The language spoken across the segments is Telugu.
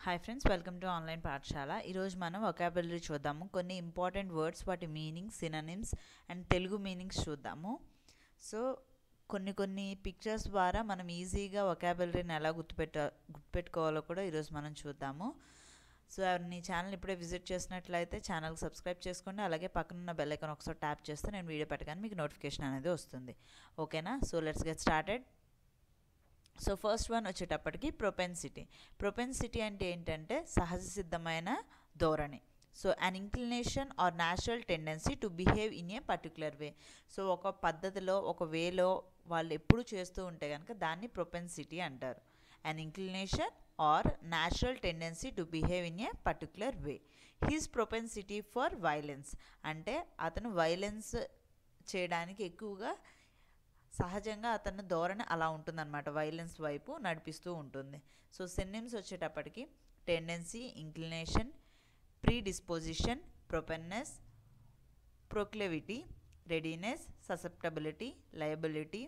Hi friends welcome to online పాఠశాల ఈరోజు మనం వొకాబులరీ చూద్దాము కొన్ని ఇంపార్టెంట్ వర్డ్స్ వాటి meanings synonyms and Telugu meanings చూద్దాము సో కొన్ని కొన్ని పిక్చర్స్ ద్వారా మనం ఈజీగా వొకాబులరీని ఎలా గుర్తుపెట్ట గుర్తుపెట్టుకోవాలో కూడా ఈరోజు మనం చూద్దాము సో ఎవరిని ఛానల్ ఇప్పుడే విజిట్ చేసినట్లయితే ఛానల్కి సబ్స్క్రైబ్ చేసుకోండి అలాగే పక్కనున్న బెల్ ఐకాన్ ఒకసారి ట్యాప్ చేస్తే నేను వీడియో పెట్టగానే మీకు నోటిఫికేషన్ అనేది వస్తుంది ఓకేనా so let's get started so first one వచ్చేటప్పటికి ప్రొపెన్సిటీ ప్రొపెన్సిటీ అంటే ఏంటంటే సహజ సిద్ధమైన ధోరణి so an inclination or natural tendency to behave in a particular way so ఒక పద్ధతిలో ఒక వేలో వాళ్ళు ఎప్పుడు చేస్తూ ఉంటే కనుక దాన్ని ప్రొపెన్సిటీ అంటారు an inclination or natural tendency to behave in a particular way he's propensity for violence అంటే అతను వైలెన్స్ చేయడానికి ఎక్కువగా సహజంగా అతని ధోరణి అలా ఉంటుందన్నమాట వైలెన్స్ వైపు నడిపిస్తూ ఉంటుంది సో సిన్నిమ్స్ వచ్చేటప్పటికి tendency inclination predisposition proneness proclivity readiness susceptibility liability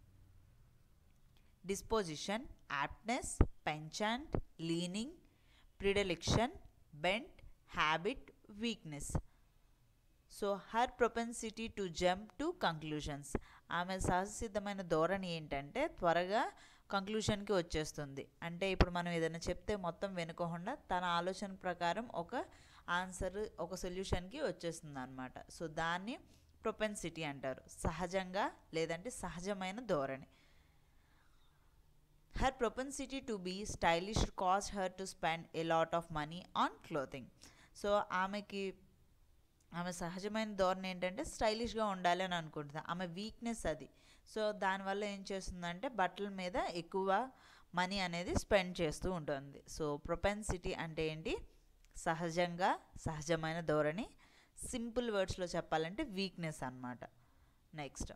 disposition aptness penchant leaning predilection bent habit weakness so her propensity to jump to conclusions ఆమె సహజసిద్ధమైన ధోరణి ఏంటంటే త్వరగా కంక్లూషన్కి వచ్చేస్తుంది అంటే ఇప్పుడు మనం ఏదైనా చెప్తే మొత్తం వెనుకోకుండా తన ఆలోచన ప్రకారం ఒక ఆన్సర్ ఒక సొల్యూషన్కి వచ్చేస్తుంది అనమాట సో దాన్ని ప్రొపెన్సిటీ అంటారు సహజంగా లేదంటే సహజమైన ధోరణి her propensity to be stylish cause her to spend a lot of money on clothing so ఆమెకి ఆమె సహజమైన ధోరణి ఏంటంటే స్టైలిష్గా ఉండాలి అని అనుకుంటుంది ఆమె వీక్నెస్ అది సో దానివల్ల ఏం చేస్తుందంటే బట్టల మీద ఎక్కువ మనీ అనేది స్పెండ్ చేస్తూ ఉంటుంది సో ప్రొపెన్సిటీ అంటే ఏంటి సహజంగా సహజమైన ధోరణి సింపుల్ వర్డ్స్లో చెప్పాలంటే వీక్నెస్ అనమాట నెక్స్ట్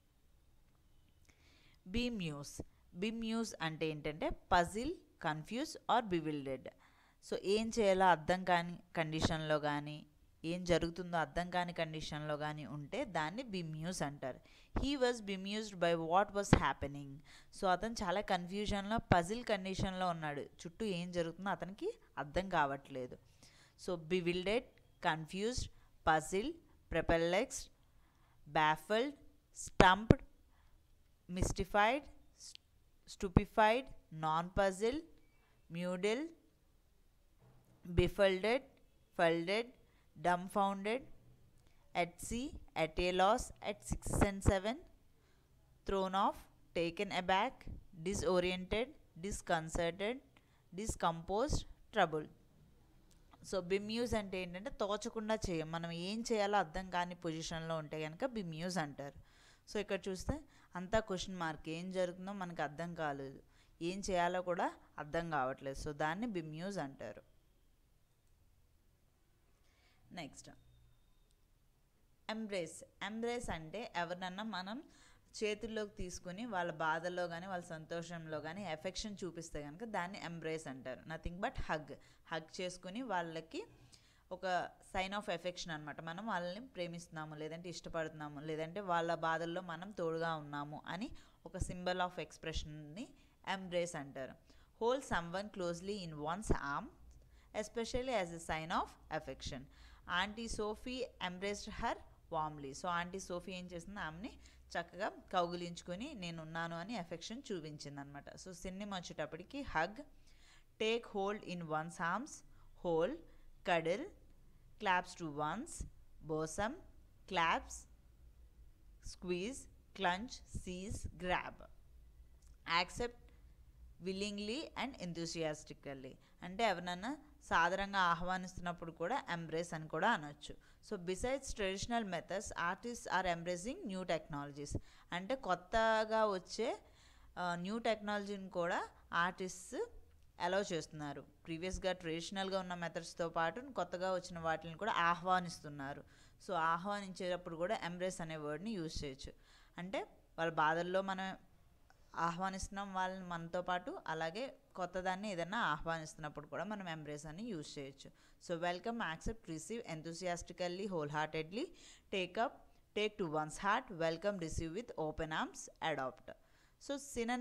బీమ్యూస్ బిమ్యూస్ అంటే ఏంటంటే puzzle confuse or bewildered so ఏం చేయాలో అర్థం కాని కండిషన్లో కానీ ఏం జరుగుతుందో అర్థం కాని కండిషన్లో కానీ ఉంటే దాన్ని బిమ్యూస్ అంటారు he was bemused by what was happening so అతను చాలా కన్ఫ్యూజన్లో పజిల్ కండిషన్లో ఉన్నాడు చుట్టూ ఏం జరుగుతుందో అతనికి అర్థం కావట్లేదు so bewildered confused puzzle perplexed baffled stumped mystified stupefied nonplussed muddled befuddled fuddled dumbfounded, at sea, at a loss, at six and seven, thrown off, taken aback, disoriented, disconcerted, discomposed, troubled. So bemuse అంటే ఏంటంటే తోచకుండా చేయం మనం ఏం చేయాలో అర్థం కాని పొజిషన్లో ఉంటే కనుక బిమ్యూజ్ అంటారు సో ఇక్కడ చూస్తే అంతా క్వశ్చన్ మార్క్ ఏం జరుగుతుందో మనకు అర్థం కాలేదు ఏం చేయాలో కూడా అర్థం కావట్లేదు సో దాన్ని బిమ్యూజ్ అంటారు నెక్స్ట్ ఎంబ్రేస్ ఎంబ్రేస్ అంటే ఎవరినన్నా మనం చేతుల్లోకి తీసుకుని వాళ్ళ బాధల్లో కానీ వాళ్ళ సంతోషంలో కానీ ఎఫెక్షన్ చూపిస్తే కనుక దాన్ని ఎంబ్రేస్ అంటారు నథింగ్ బట్ హగ్ హగ్ చేసుకుని వాళ్ళకి ఒక సైన్ ఆఫ్ ఎఫెక్షన్ అనమాట మనం వాళ్ళని ప్రేమిస్తున్నాము లేదంటే ఇష్టపడుతున్నాము లేదంటే వాళ్ళ బాధల్లో మనం తోడుగా ఉన్నాము అని ఒక సింబల్ ఆఫ్ ఎక్స్ప్రెషన్ని ఎంబ్రేస్ అంటారు hold someone closely in one's arm especially as a sign of affection aunty Sophie embraced her warmly so aunty Sophie ఏం చేసింది ఆమెని చక్కగా కౌగిలించుకొని నేనున్నాను అని ఎఫెక్షన్ చూపించింది అనమాట సో సినిమా వచ్చేటప్పటికి hug take hold in one's arms hold cuddle clasp to one's bosom clasp squeeze clutch seize grab accept willingly and enthusiastically అంటే ఎవరన్నా సాధారణంగా ఆహ్వానిస్తున్నప్పుడు కూడా ఎంబ్రేస్ అని కూడా అనొచ్చు so besides traditional methods artist are embracing new technologies అంటే కొత్తగా వచ్చే న్యూ టెక్నాలజీని కూడా ఆర్టిస్ట్ అలౌ చేస్తున్నారు ప్రీవియస్గా ట్రెడిషనల్గా ఉన్న మెథడ్స్తో పాటు కొత్తగా వచ్చిన వాటిని కూడా ఆహ్వానిస్తున్నారు సో ఆహ్వానించేటప్పుడు కూడా ఎంబ్రేస్ అనే వర్డ్ని యూజ్ చేయొచ్చు అంటే వాళ్ళ బాధల్లో మనం ఆహ్వానిస్తున్నాం వాళ్ళని మనతో పాటు అలాగే కొత్తదాన్ని ఏదైనా ఆహ్వానిస్తున్నప్పుడు కూడా మనం ఎంబ్రేస్ అని యూజ్ చేయొచ్చు so welcome accept receive enthusiastically wholeheartedly take up take to one's heart welcome receive with open arms adopt so synonym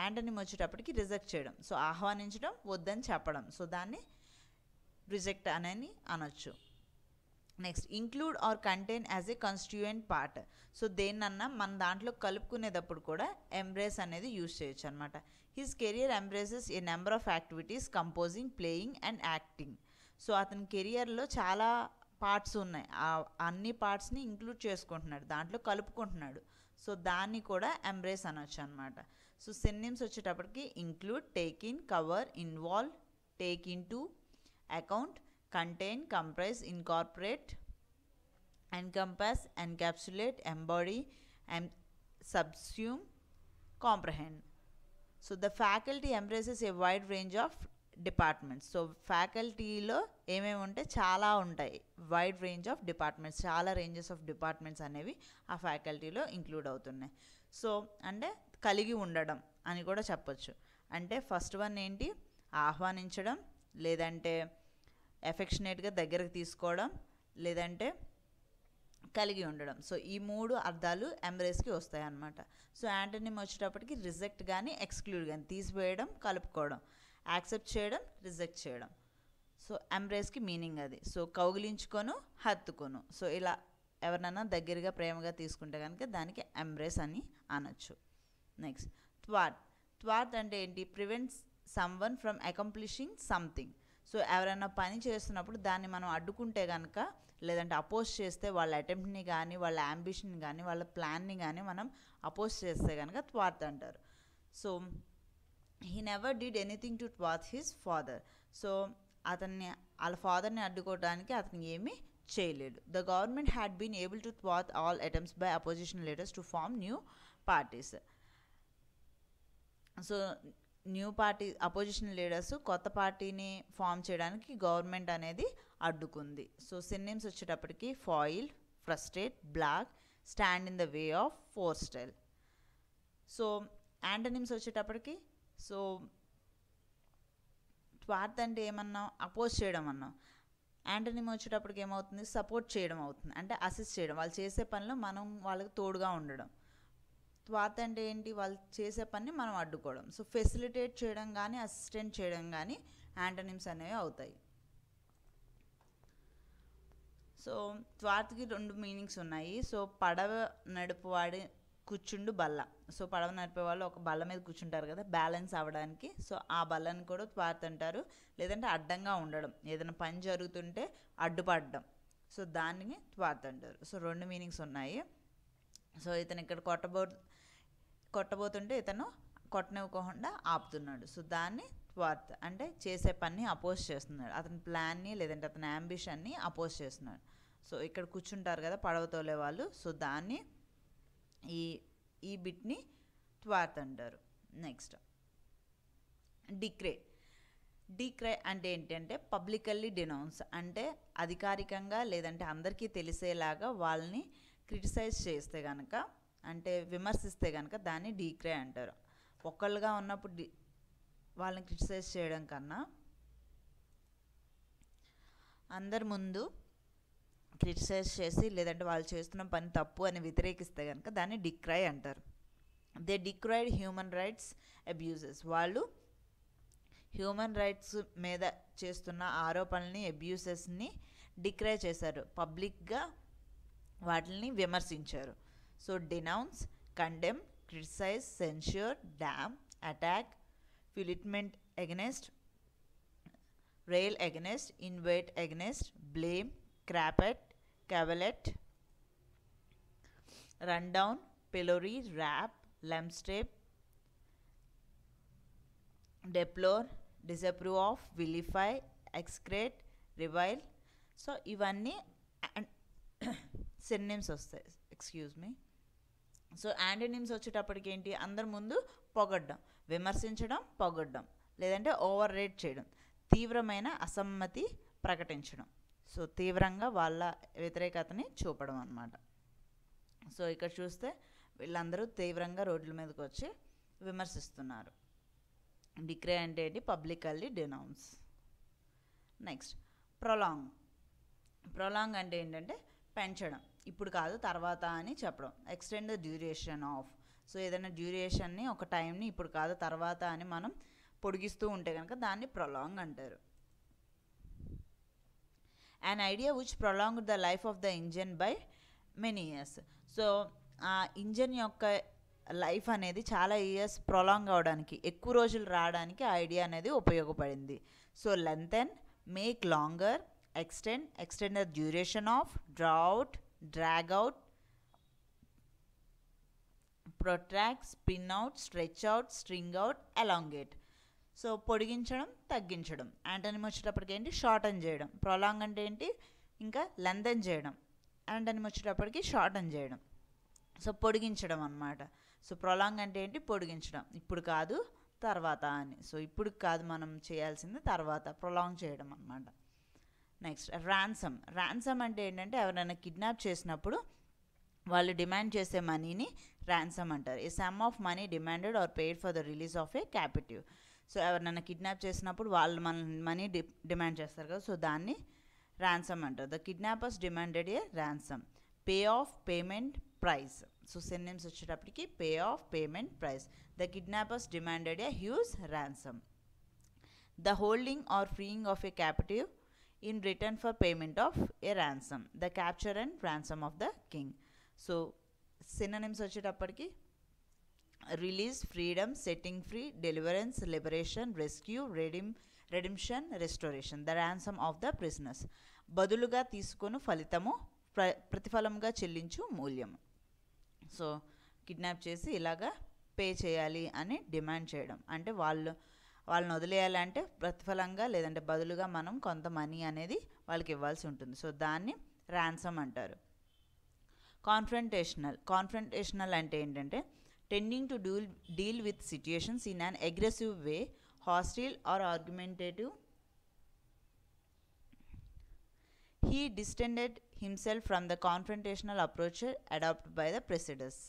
antonym వచ్చేటప్పటికి రిజెక్ట్ చేయడం సో ఆహ్వానించడం వద్దని చెప్పడం సో దాన్ని రిజెక్ట్ అని అనొచ్చు next include or contain as a constituent part so దేన్నన్నా మన దాంట్లో కలుపుకునేటప్పుడు కూడా ఎంబ్రేస్ అనేది యూజ్ చేయొచ్చు అనమాట his career embraces a number of activities composing playing and acting so అతని కెరియర్లో చాలా పార్ట్స్ ఉన్నాయి ఆ అన్ని పార్ట్స్ని ఇంక్లూడ్ చేసుకుంటున్నాడు దాంట్లో కలుపుకుంటున్నాడు సో దాన్ని కూడా ఎంబ్రేస్ అనొచ్చు అనమాట సో సిన్నిమ్స్ వచ్చేటప్పటికి include take in cover involve take into account contain comprise incorporate encompass encapsulate embody and subsume comprehend so the faculty embraces a wide range of departments so ఫ్యాకల్టీలో ఏమేమి ఉంటాయి చాలా ఉంటాయి వైడ్ రేంజ్ ఆఫ్ డిపార్ట్మెంట్స్ చాలా రేంజెస్ ఆఫ్ డిపార్ట్మెంట్స్ అనేవి ఆ ఫ్యాకల్టీలో ఇంక్లూడ్ అవుతున్నాయి సో అంటే కలిగి ఉండడం అని కూడా చెప్పొచ్చు అంటే ఫస్ట్ వన్ ఏంటి ఆహ్వానించడం లేదంటే ఎఫెక్షనేట్గా దగ్గరకు తీసుకోవడం లేదంటే కలిగి ఉండడం సో ఈ మూడు అర్థాలు ఎంబ్రేస్కి వస్తాయి అన్నమాట సో యాంటనిమ్ వచ్చేటప్పటికి రిజెక్ట్ కానీ ఎక్స్క్లూడ్ కానీ తీసివేయడం కలుపుకోవడం యాక్సెప్ట్ చేయడం రిజెక్ట్ చేయడం సో ఎంబ్రేస్కి మీనింగ్ అది సో కౌగిలించుకొను హత్తుకొను సో ఇలా ఎవరినైనా దగ్గరగా ప్రేమగా తీసుకుంటే కనుక దానికి ఎంబ్రేస్ అని అనొచ్చు నెక్స్ట్ త్వాట్ త్వాట్ అంటే ఏంటి prevents someone from accomplishing something so ఎవరైనా పని చేస్తున్నప్పుడు దాన్ని మనం అడ్డుకుంటే కనుక లేదంటే అపోజ్ చేస్తే వాళ్ళ అటెంప్ట్ని కానీ వాళ్ళ అంబిషన్ కానీ వాళ్ళ ప్లాన్ని కానీ మనం అపోజ్ చేస్తే కనుక త్వార్త్ అంటారు so he never did anything to ట్వాత్ హిస్ ఫాదర్ సో అతన్ని వాళ్ళ ఫాదర్ని అడ్డుకోవడానికి అతను ఏమీ చేయలేడు the government had been able to త్వాత్ all attempts by opposition leaders to form new parties so new party opposition leaders కొత్త పార్టీని ఫామ్ చేయడానికి గవర్నమెంట్ అనేది అడ్డుకుంది సో సిన్నిమ్స్ వచ్చేటప్పటికి foil frustrate block stand in the way of forestall so antonyms వచ్చేటప్పటికి సో స్వార్థ అంటే ఏమన్నా అపోజ్ చేయడం అన్నాం యాంటనిమ్ వచ్చేటప్పటికి ఏమవుతుంది సపోర్ట్ చేయడం అవుతుంది అంటే అసిస్ట్ చేయడం వాళ్ళు చేసే పనిలో మనం వాళ్ళకి తోడుగా ఉండడం స్వార్థ అంటే ఏంటి వాళ్ళు చేసే పని మనం అడ్డుకోవడం సో ఫెసిలిటేట్ చేయడం కానీ అసిస్టెంట్ చేయడం కానీ యాంటనిమ్స్ అనేవి అవుతాయి సో స్వార్థకి రెండు మీనింగ్స్ ఉన్నాయి సో పడవ నడుపువాడి కూర్చుండు బల్ల సో పడవ నడిపే వాళ్ళు ఒక బల్ల మీద కూర్చుంటారు కదా బ్యాలెన్స్ అవ్వడానికి సో ఆ బల్లని కూడా త్వార్త్ అంటారు లేదంటే అడ్డంగా ఉండడం ఏదైనా పని జరుగుతుంటే అడ్డుపడడం సో దానిని త్వార్త్ అంటారు సో రెండు మీనింగ్స్ ఉన్నాయి సో ఇతను ఇక్కడ కొట్టబో కొట్టబోతుంటే ఇతను కొట్టనివ్వకుండా ఆపుతున్నాడు సో దాన్ని త్వార్త్ అంటే చేసే పని అపోజ్ చేస్తున్నాడు అతని ప్లాన్ని లేదంటే అతని అంబిషన్ని అపోజ్ చేస్తున్నాడు సో ఇక్కడ కూర్చుంటారు కదా పడవ తోలే వాళ్ళు సో దాన్ని ఈ ఈ బిట్ని త్వార్త్ అంటారు నెక్స్ట్ డిక్రే డిక్రే అంటే ఏంటంటే పబ్లికల్లీ డినౌన్స్ అంటే అధికారికంగా లేదంటే అందరికీ తెలిసేలాగా వాళ్ళని క్రిటిసైజ్ చేస్తే కనుక అంటే విమర్శిస్తే కనుక దాన్ని డీక్రే అంటారు ఒక్కళ్ళుగా ఉన్నప్పుడు డి వాళ్ళని క్రిటిసైజ్ చేయడం కన్నా అందరి ముందు క్రిటిసైజ్ చేసి లేదంటే వాళ్ళు చేస్తున్న పని తప్పు అని వ్యతిరేకిస్తే కనుక దాన్ని డిక్రై అంటారు they decried human rights abuses వాళ్ళు హ్యూమన్ రైట్స్ మీద చేస్తున్న ఆరోపణల్ని అబ్యూసెస్ని డిక్రై చేశారు పబ్లిక్గా వాటిని విమర్శించారు so denounce condemn criticise censure damn attack fulminate against rail against, invade against, blame, crap at, cavelet, run down, pillory, rap, lamstrap, deplore, disapprove of, vilify, excrete, revile. So ఇవన్నీ సినిమ్స్ వస్తాయి ఎక్స్క్యూజ్ మీ సో యాంటోనిమ్స్ వచ్చేటప్పటికి ఏంటి అందరి ముందు పొగడ్డం విమర్శించడం పొగడ్డం లేదంటే ఓవర్ రేట్ చేయడం తీవ్రమైన అసమ్మతి ప్రకటించడం సో తీవ్రంగా వాళ్ళ వ్యతిరేకతని చూపడం అనమాట సో ఇక్కడ చూస్తే వీళ్ళందరూ తీవ్రంగా రోడ్ల మీదకి వచ్చి విమర్శిస్తున్నారు డిక్రే అంటే ఏంటి publicly denounce next prolong prolong అంటే ఏంటంటే పెంచడం ఇప్పుడు కాదు తర్వాత అని చెప్పడం extend the duration of so ఏదైనా డ్యూరేషన్ని ఒక టైంని ఇప్పుడు కాదు తర్వాత అని మనం పొడిగిస్తూ ఉంటే కనుక దాన్ని ప్రొలాంగ్ అంటారు an idea which prolong the life of the engine by many years so ఆ ఇంజన్ యొక్క లైఫ్ అనేది చాలా ఇయర్స్ ప్రొలాంగ్ అవడానికి ఎక్కువ రోజులు రావడానికి ఆ ఐడియా అనేది ఉపయోగపడింది so length and make longer extend extend the duration of draw out drag out protract spin out stretch out string out elongate so పొడిగించడం తగ్గించడం యాంటనిమ్ వచ్చేటప్పటికి ఏంటి షార్టన్ చేయడం ప్రొలాంగ్ అంటే ఏంటి ఇంకా లెంతన్ చేయడం యాంటనిమ్ వచ్చేటప్పటికి షార్టన్ చేయడం సో పొడిగించడం అనమాట సో ప్రొలాంగ్ అంటే ఏంటి పొడిగించడం ఇప్పుడు కాదు తర్వాత అని సో ఇప్పుడు కాదు మనం చేయాల్సింది తర్వాత ప్రొలాంగ్ చేయడం అనమాట నెక్స్ట్ ర్యాన్సమ్ ర్యాన్సమ్ అంటే ఏంటంటే ఎవరైనా కిడ్నాప్ చేసినప్పుడు వాళ్ళు డిమాండ్ చేసే మనీని ర్యాన్సమ్ అంటారు a sum of money demanded or paid for the release of a captive so ఎవరినైనా కిడ్నాప్ చేసినప్పుడు వాళ్ళు మన మనీ డి డిమాండ్ చేస్తారు కదా సో దాన్ని ర్యాన్సమ్ అంటారు the kidnappers demanded a ransom pay off payment price so synonyms వచ్చేటప్పటికి pay off payment price the kidnappers demanded a huge ransom the holding or freeing of a captive in return for payment of a ransom the capture and ransom of the king so synonyms వచ్చేటప్పటికి release freedom setting free deliverance liberation rescue redeem redemption restoration the ransom of the prisoners బదులుగా తీసుకొని ఫలితము ప్ర ప్రతిఫలంగా చెల్లించు మూల్యం సో కిడ్నాప్ చేసి ఇలాగా పే చేయాలి అని డిమాండ్ చేయడం అంటే వాళ్ళు వాళ్ళని వదిలేయాలంటే ప్రతిఫలంగా లేదంటే బదులుగా మనం కొంత మనీ అనేది వాళ్ళకి ఇవ్వాల్సి ఉంటుంది సో దాన్ని ర్యాన్సమ్ అంటారు కాన్ఫ్రంటేషనల్ కాన్ఫ్రంటేషనల్ అంటే ఏంటంటే tending to deal deal with situations in an aggressive way hostile or argumentative he distended himself from the confrontational approach adopt by the presidents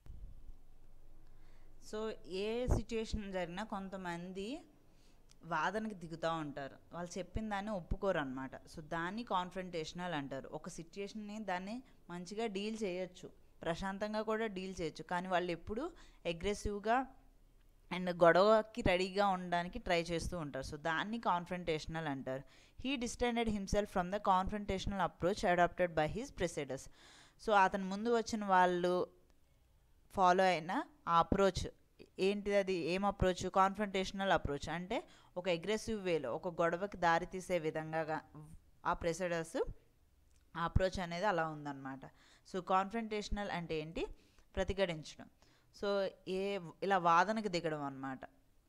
so ఏ సిచ్యుయేషన్ జరిగినా కొంతమంది వాదనకి దిగుతూ ఉంటారు వాళ్ళు చెప్పిన దాన్ని ఒప్పుకోరు అనమాట సో దాన్ని కాన్ఫ్రంటేషనల్ అంటారు ఒక సిచ్యుయేషన్ని దాన్ని మంచిగా డీల్ చేయొచ్చు ప్రశాంతంగా కూడా డీల్ చేయొచ్చు కానీ వాళ్ళు ఎప్పుడు అగ్రెసివ్గా అండ్ గొడవకి రెడీగా ఉండడానికి ట్రై చేస్తూ ఉంటారు సో దాన్ని కాన్ఫ్రంటేషనల్ అంటారు he distended himself from the confrontational approach adopted by his presiders so అతని ముందు వచ్చిన వాళ్ళు ఫాలో అయిన ఆ అప్రోచ్ ఏంటిది అది ఏం అప్రోచ్ కాన్ఫ్రంటేషనల్ అప్రోచ్ అంటే ఒక అగ్రెసివ్ వేలో ఒక గొడవకి దారి తీసే విధంగా గా- ఆ ప్రెసిడర్స్ ఆ అప్రోచ్ అనేది అలా ఉందన్నమాట సో కాన్ఫ్రంటేషనల్ అంటే ఏంటి ప్రతిఘటించడం సో ఏ ఇలా వాదనకు దిగడం అన్నమాట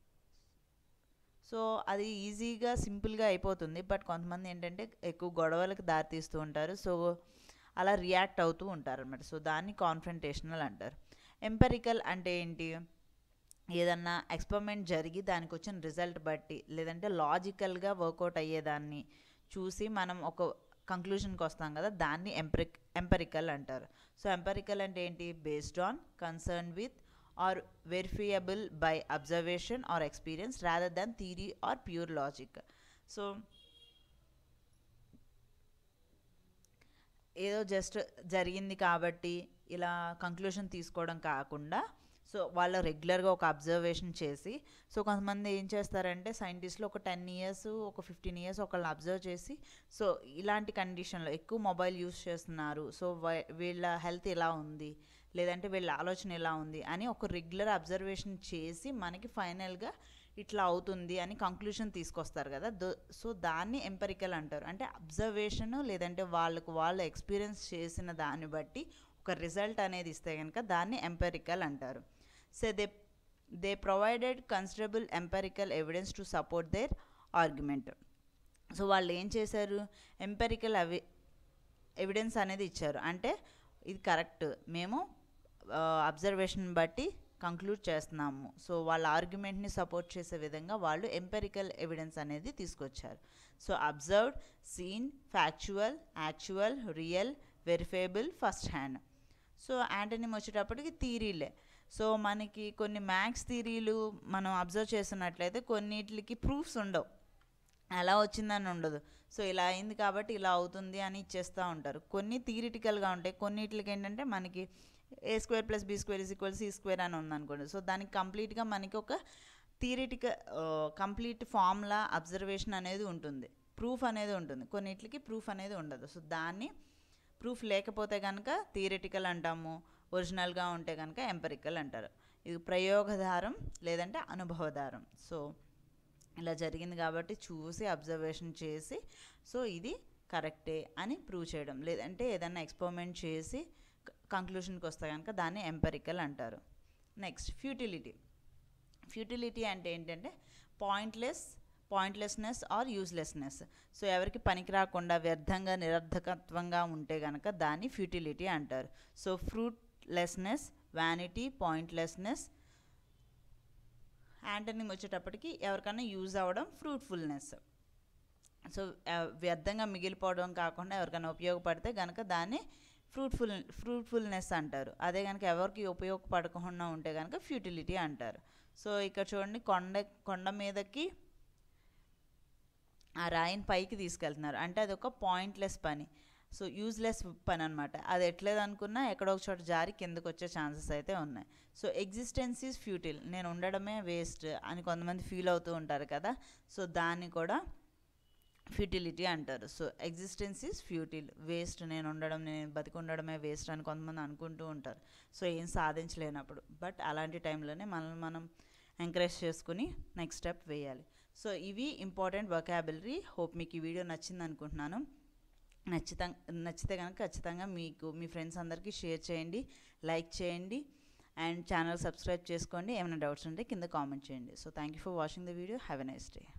సో అది ఈజీగా సింపుల్గా అయిపోతుంది బట్ కొంతమంది ఏంటంటే ఎక్కువ గొడవలకు దారితీస్తూ ఉంటారు సో అలా రియాక్ట్ అవుతూ ఉంటారు అనమాట సో దాన్ని కాన్ఫ్రంటేషనల్ అంటారు ఎంపెరికల్ అంటే ఏంటి ఏదన్నా ఎక్స్పెరిమెంట్ జరిగి దానికి వచ్చిన రిజల్ట్ బట్టి లేదంటే లాజికల్గా వర్కౌట్ అయ్యేదాన్ని చూసి మనం ఒక కంక్లూషన్కి వస్తాం కదా దాన్ని ఎంపెరిక్ ఎంపెరికల్ అంటారు సో ఎంపెరికల్ అంటే ఏంటి based on concern with or verifiable by observation or experience rather than theory or pure logic so ఏదో జస్ట్ జరిగింది కాబట్టి ఇలా కంక్లూషన్ తీసుకోవడం కాకుండా సో వాళ్ళు రెగ్యులర్గా ఒక అబ్జర్వేషన్ చేసి సో కొంతమంది ఏం చేస్తారంటే సైంటిస్టులు ఒక టెన్ ఇయర్స్ ఒక ఫిఫ్టీన్ ఇయర్స్ ఒకళ్ళని అబ్జర్వ్ చేసి సో ఇలాంటి కండిషన్లో ఎక్కువ మొబైల్ యూస్ చేస్తున్నారు సో వై- వీళ్ళ హెల్త్ ఎలా ఉంది లేదంటే వీళ్ళ ఆలోచన ఎలా ఉంది అని ఒక రెగ్యులర్ అబ్జర్వేషన్ చేసి మనకి ఫైనల్గా ఇట్లా అవుతుంది అని కంక్లూషన్ తీసుకొస్తారు కదా దో- సో దాన్ని ఎంపెరికల్ అంటారు అంటే అబ్జర్వేషన్ లేదంటే వాళ్ళకు వాళ్ళు ఎక్స్పీరియన్స్ చేసిన దాన్ని బట్టి ఒక రిజల్ట్ అనేది ఇస్తే కనుక దాన్ని ఎంపెరికల్ అంటారు so they they provided considerable empirical evidence to support their argument so వాళ్ళు ఏం చేశారు ఎంపెరికల్ అవి ఎవిడెన్స్ అనేది ఇచ్చారు అంటే ఇది కరెక్ట్ మేము అబ్జర్వేషన్ బట్టి కంక్లూడ్ చేస్తున్నాము సో వాళ్ళ ఆర్గ్యుమెంట్ని సపోర్ట్ చేసే విధంగా వాళ్ళు ఎంపెరికల్ ఎవిడెన్స్ అనేది తీసుకొచ్చారు so observed seen factual actual real verifiable first hand so antonym వచ్చేటప్పటికి థీరీలే సో మనకి కొన్ని మ్యాథ్స్ థీరీలు మనం అబ్జర్వ్ చేస్తున్నట్లయితే కొన్నిటికి ప్రూఫ్స్ ఉండవు అలా వచ్చిందని ఉండదు సో ఇలా అయింది కాబట్టి ఇలా అవుతుంది అని ఇచ్చేస్తూ ఉంటారు కొన్ని థియరిటికల్గా ఉంటాయి కొన్నిటికి ఏంటంటే మనకి A square plus B square is equal C square అని ఉందనుకోండి సో దానికి కంప్లీట్గా మనకి ఒక థియరిటికల్ కంప్లీట్ ఫార్ములా అబ్జర్వేషన్ అనేది ఉంటుంది ప్రూఫ్ అనేది ఉంటుంది కొన్నిటికి ప్రూఫ్ అనేది ఉండదు సో దాన్ని ప్రూఫ్ లేకపోతే కనుక థియరిటికల్ అంటాము ఒరిజినల్గా ఉంటే కనుక ఎంపరికల్ అంటారు ఇది ప్రయోగధారం లేదంటే అనుభవధారం సో ఇలా జరిగింది కాబట్టి చూసి అబ్జర్వేషన్ చేసి సో ఇది కరెక్టే అని ప్రూవ్ చేయడం లేదంటే ఏదైనా ఎక్స్పెరిమెంట్ చేసి కంక్లూషన్కి వస్తే కనుక దాన్ని ఎంపరికల్ అంటారు నెక్స్ట్ ఫ్యూటిలిటీ ఫ్యూటిలిటీ అంటే ఏంటంటే pointless pointlessness or uselessness so ఎవరికి పనికి రాకుండా వ్యర్థంగా నిరర్ధకత్వంగా ఉంటే కనుక దాన్ని ఫ్యూటిలిటీ అంటారు సో ఫ్రూట్లెస్నెస్ వ్యానిటీ పాయింట్లెస్నెస్ యాంటనింగ్ వచ్చేటప్పటికి ఎవరికైనా యూజ్ అవ్వడం ఫ్రూట్ఫుల్నెస్ సో వ్యర్థంగా మిగిలిపోవడం కాకుండా ఎవరికైనా ఉపయోగపడితే కనుక దాన్ని ఫ్రూట్ఫుల్ ఫ్రూట్ఫుల్నెస్ అంటారు అదే కనుక ఎవరికి ఉపయోగపడకుండా ఉంటే కనుక ఫ్యూటిలిటీ అంటారు సో ఇక్కడ చూడండి కొండ కొండ మీదకి ఆ రాయిని పైకి తీసుకెళ్తున్నారు అంటే అది ఒక పాయింట్లెస్ పని సో యూజ్లెస్ పని అనమాట అది ఎట్లేదు అనుకున్నా ఎక్కడో ఒక చోట జారి కిందకు వచ్చే ఛాన్సెస్ అయితే ఉన్నాయి సో ఎగ్జిస్టెన్స్ ఈజ్ ఫ్యూటిల్ నేను ఉండడమే వేస్ట్ అని కొంతమంది ఫీల్ అవుతూ ఉంటారు కదా సో దాన్ని కూడా ఫ్యూటిలిటీ అంటారు so existence is futile waste నేను ఉండడం నేను బతికి ఉండడమే వేస్ట్ అని కొంతమంది అనుకుంటూ ఉంటారు సో ఏం సాధించలేనప్పుడు బట్ అలాంటి టైంలోనే మనల్ని మనం ఎంకరేజ్ చేసుకుని నెక్స్ట్ స్టెప్ వేయాలి సో ఇవి ఇంపార్టెంట్ వొకాబులరీ హోప్ మీకు ఈ వీడియో నచ్చింది అనుకుంటున్నాను నచ్చిత నచ్చితే కనుక ఖచ్చితంగా మీకు మీ ఫ్రెండ్స్ అందరికీ షేర్ చేయండి లైక్ చేయండి అండ్ ఛానల్ సబ్స్క్రైబ్ చేసుకోండి ఏమైనా డౌట్స్ ఉంటే కింద కామెంట్ చేయండి so thank you for watching the video have a nice day